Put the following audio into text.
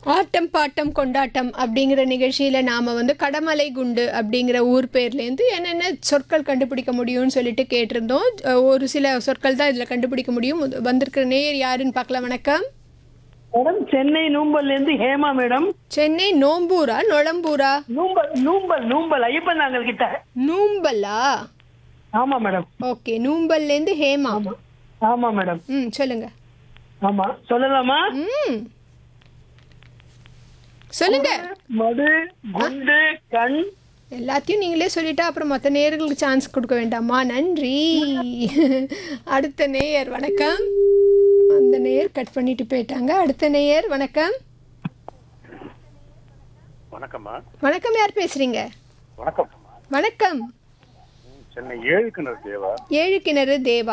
ஆட்டம் bottom கொண்டாட்டம் அப்படிங்கிற நிகழ்ச்சியில் நாம் வந்து கடமலை குண்டு அப்படிங்கிற ஊர் பேர்லேருந்து என்னென்ன சொற்கள் கண்டுபிடிக்க முடியும்னு சொல்லிட்டு கேட்டிருந்தோம் அஹ் ஒரு சில சொற்கள் தான் இதில் கண்டுபிடிக்க முடியும் முத- வந்திருக்கிற நேயர் யாருன்னு பார்க்கலாம் வணக்கம் மேடம் சென்னை நூம்பல்ல இருந்து ஹேமா மேடம் சென்னை நோம்பூரா நொளம்பூரா நூம்பல் நூம்பல் நூம்பல் ஐயப்பன் நாங்கள் கிட்ட நூம்பலா ஆமா மேடம் ஓகே நூம்பல்லேருந்து ஹேமா ஆமா மேடம் ம் சொல்லுங்க ஆமா சொல்லலாமா ம் சொல்லுங்க மது குண்டு கண் எல்லாத்தையும் நீங்களே சொல்லிட்டா அப்புறம் மற்ற நேயர்களுக்கு சான்ஸ் கொடுக்க வேண்டாமா நன்றி அடுத்த நேயர் வணக்கம் அந்த நேயர் கட் பண்ணிட்டு போயிட்டாங்க அடுத்த நேயர் வணக்கம் வணக்கம்மா வணக்கம் யார் பேசுறீங்க வணக்கம் வணக்கம் சென்னை ஏழு கிணறு தேவா ஏழு கிணறு தேவா